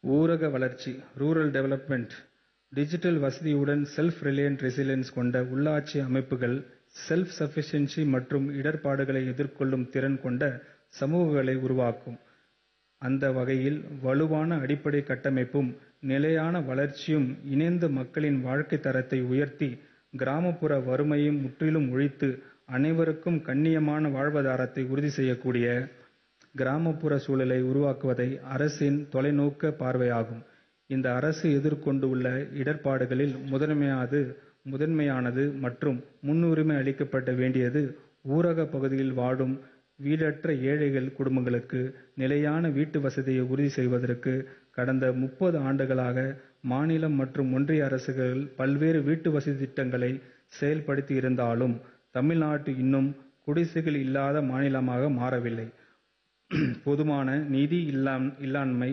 ஊரக வளர்ச்சி rural development digital வசதியுடன் செல்ஃப் ரிலையன்ட் ரெசிலியன்ஸ் கொண்ட உள்ளாட்சி அமைப்புகள் செல்ஃப் சஃபிஷியன்சி மற்றும் இடர்பாடுகளை எதிர்கொள்ளும் திறன் கொண்ட சமூகங்களை உருவாக்கும். அந்த வகையில் வலுவான அடிப்படை கட்டமைப்பும், நிலையான வளர்ச்சியும் இணைந்து மக்களின் வாழ்க்கைத் தரத்தை உயர்த்தி, கிராமப்புற வறுமையை முற்றிலும் ஒழித்து, அனைவருக்கும் கண்ணியமான வாழ்வாதாரத்தை உறுதி செய்யக்கூடிய கிராமப்புற சூழலை உருவாக்குவதே அரசின் தொலைநோக்கு பார்வையாகும். இந்த அரசு எதிர்கொண்டுள்ள இடர்பாடுகளில் முதன்மையானது மற்றும் முன்னுரிமை அளிக்கப்பட வேண்டியது ஊரகப் பகுதிகளில் வாழும் வீடற்ற ஏழை குடும்பங்களுக்கு நிலையான வீட்டுவசதியை உறுதி செய்வதற்கு கடந்த முப்பது ஆண்டுகளாக மாநிலம் மற்றும் ஒன்றிய அரசுகள் பல்வேறு வீட்டுவசதி திட்டங்களை செயல்படுத்தி இருந்தாலும், தமிழ்நாடு இன்னும் குடிசைகள் இல்லாத மாநிலமாக மாறவில்லை. போதுமான நிதி இல்லாண்மை,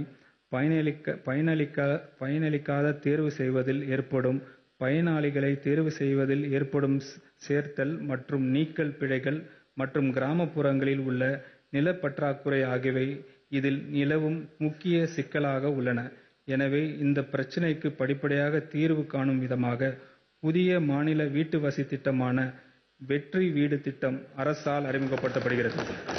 பயனளிக்காத தேர்வு செய்வதில் ஏற்படும், பயனாளிகளை தேர்வு செய்வதில் ஏற்படும் சேர்த்தல் மற்றும் நீக்கல் பிழைகள் மற்றும் கிராமப்புறங்களில் உள்ள நிலப்பற்றாக்குறை ஆகியவை இதில் நிலவும் முக்கிய சிக்கல்களாக உள்ளன. எனவே, இந்த பிரச்னைக்கு படிப்படியாக தீர்வு காணும் விதமாக புதிய மாநில வீட்டுவசதி திட்டமான வெற்றி வீடு திட்டம் அரசால் அறிமுகப்படுத்தப்படுகிறது.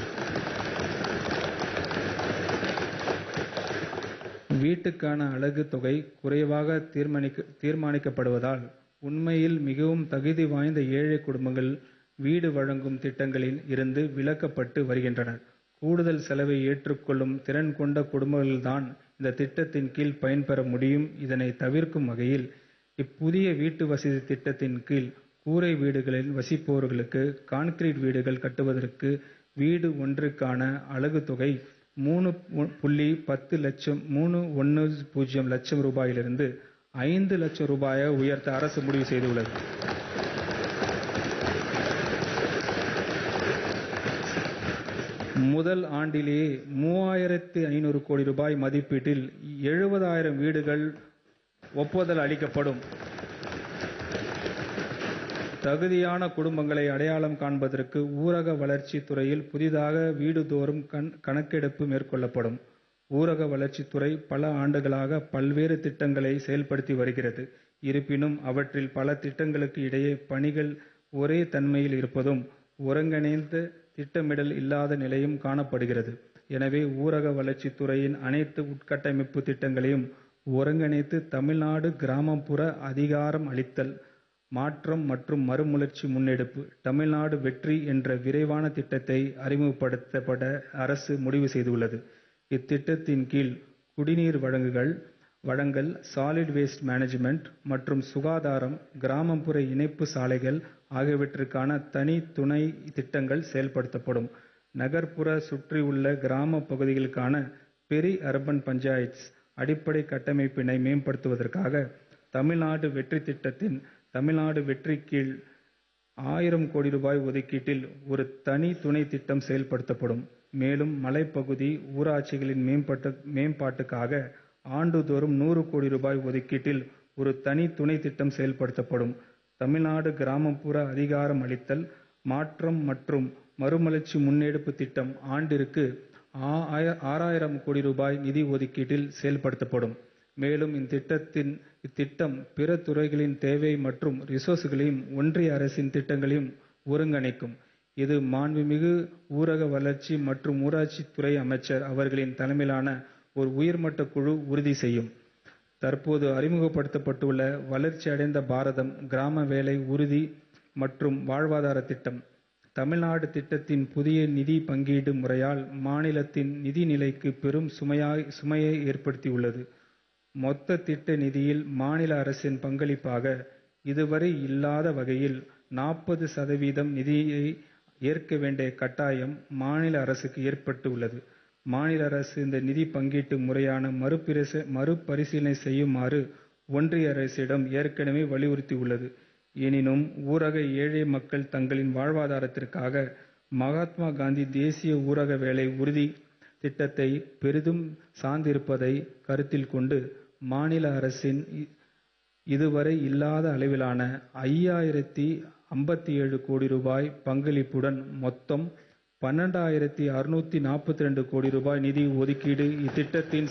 வீட்டுக்கான அலகு தொகை குறைவாக தீர்மானிக்கப்படுவதால், உண்மையில் மிகவும் தகுதி வாய்ந்த ஏழை குடும்பங்கள் வீடு வழங்கும் திட்டங்களில் இருந்து விலக்கப்பட்டு வருகின்றனர். கூடுதல் செலவை ஏற்றுக்கொள்ளும் திறன் கொண்ட குடும்பங்கள் தான் இந்த திட்டத்தின் கீழ் பயன்பெற முடியும். இதனை தவிர்க்கும் வகையில், இப்புதிய வீட்டுவசதி திட்டத்தின் கீழ் கூரை வீடுகளில் வசிப்போர்களுக்கு கான்கிரீட் வீடுகள் கட்டுவதற்கு வீடு ஒன்றிற்கான அலகு தொகை மூன்று.பத்து லட்சம் ரூபாயிலிருந்து ஐந்து லட்சம் ரூபாயாக உயர்த்த அரசு முடிவு செய்துள்ளது. முதல் ஆண்டிலேயே மூவாயிரத்து ஐநூறு கோடி ரூபாய் மதிப்பீட்டில் எழுபதாயிரம் வீடுகள் ஒப்புதல் அளிக்கப்படும். தகுதியான குடும்பங்களை அடையாளம் காண்பதற்கு ஊரக வளர்ச்சித் துறையில் புதிதாக வீடுதோறும் கணக்கெடுப்பு மேற்கொள்ளப்படும். ஊரக வளர்ச்சித் துறை பல ஆண்டுகளாக பல்வேறு திட்டங்களை செயல்படுத்தி வருகிறது. இருப்பினும், அவற்றில் பல திட்டங்களுக்கு இடையே பணிகள் ஒரே தன்மையில் இருப்பதும், ஒருங்கிணைந்த திட்டமிடல் இல்லாத நிலையும் காணப்படுகிறது. எனவே, ஊரக வளர்ச்சித் துறையின் அனைத்து உட்கட்டமைப்பு திட்டங்களையும் ஒருங்கிணைத்து தமிழ்நாடு கிராமப்புற அதிகாரம் அளித்தல், மாற்றம் மற்றும் மறுமலர்ச்சி முன்னெடுப்பு, தமிழ்நாடு வெற்றி என்ற விரிவான திட்டத்தை அறிமுகப்படுத்த அரசு முடிவு செய்துள்ளது. இத்திட்டத்தின் கீழ் குடிநீர் வழங்கல், சாலிட் வேஸ்ட் மேனேஜ்மென்ட் மற்றும் சுகாதாரம், கிராமப்புற இணைப்பு சாலைகள் ஆகியவற்றிற்கான தனி, துணை திட்டங்கள் செயல்படுத்தப்படும். நகர்ப்புற சுற்றியுள்ள கிராம பகுதிகளுக்கான பெரி அர்பன் பஞ்சாயத்ஸ் அடிப்படை கட்டமைப்பினை மேம்படுத்துவதற்காக தமிழ்நாடு வெற்றி திட்டத்தின் தமிழ்நாடு வெற்றி கீழ் ஆயிரம் கோடி ரூபாய் ஒதுக்கீட்டில் ஒரு தனி துணை திட்டம் செயல்படுத்தப்படும். மேலும், மலைப்பகுதி ஊராட்சிகளின் மேம்பாட்டுக்காக ஆண்டுதோறும் நூறு கோடி ரூபாய் ஒதுக்கீட்டில் ஒரு தனி துணை திட்டம் செயல்படுத்தப்படும். தமிழ்நாடு கிராமப்புற அதிகாரம் அளித்தல், மாற்றம் மற்றும் மறுமலர்ச்சி முன்னெடுப்பு திட்டம் ஆண்டிற்கு ஆறாயிரம் கோடி ரூபாய் நிதி ஒதுக்கீட்டில் செயல்படுத்தப்படும். மேலும், இத்திட்டம் பிற துறைகளின் தேவை மற்றும் ரிசோர்ஸ்களையும், ஒன்றிய அரசின் திட்டங்களையும் ஒருங்கிணைக்கும். இது மாண்புமிகு ஊரக வளர்ச்சி மற்றும் ஊராட்சித் துறை அமைச்சர் அவர்களின் தலைமையிலான ஒரு உயர்மட்ட குழு உறுதி செய்யும். தற்போது அறிமுகப்படுத்தப்பட்டுள்ள வளர்ச்சியடைந்த பாரதம் கிராம வேலை உறுதி மற்றும் வாழ்வாதார திட்டம், தமிழ்நாடு திட்டத்தின் புதிய நிதி பங்கீடு முறையால் மாநிலத்தின் நிதி நிலைக்கு பெரும் சுமையை ஏற்படுத்தியுள்ளது. மொத்த திட்ட நிதியில் மாநில அரசின் பங்களிப்பாக இதுவரை இல்லாத வகையில் நாற்பது சதவீதம் நிதியை ஏற்க வேண்டிய கட்டாயம் மாநில அரசுக்கு ஏற்பட்டு உள்ளது. மாநில அரசு இந்த நிதி பங்கீட்டு முறையான மறுபரிசீலனை செய்யுமாறு ஒன்றிய அரசிடம் ஏற்கனவே வலியுறுத்தியுள்ளது. எனினும், ஊரக ஏழை மக்கள் தங்களின் வாழ்வாதாரத்திற்காக மகாத்மா காந்தி தேசிய ஊரக வேலை உறுதி திட்டத்தை பெரிதும் சார்ந்திருப்பதை கருத்தில் கொண்டு, மாநில அரசின் இதுவரை இல்லாத அளவிலான ஐயாயிரத்து ஐம்பத்தேழு கோடி ரூபாய் பங்களிப்புடன் மொத்தம் பன்னிரண்டாயிரத்து அறுநூற்று நாற்பத்திரண்டு கோடி ரூபாய் நிதி ஒதுக்கீடு இத்திட்டத்தின்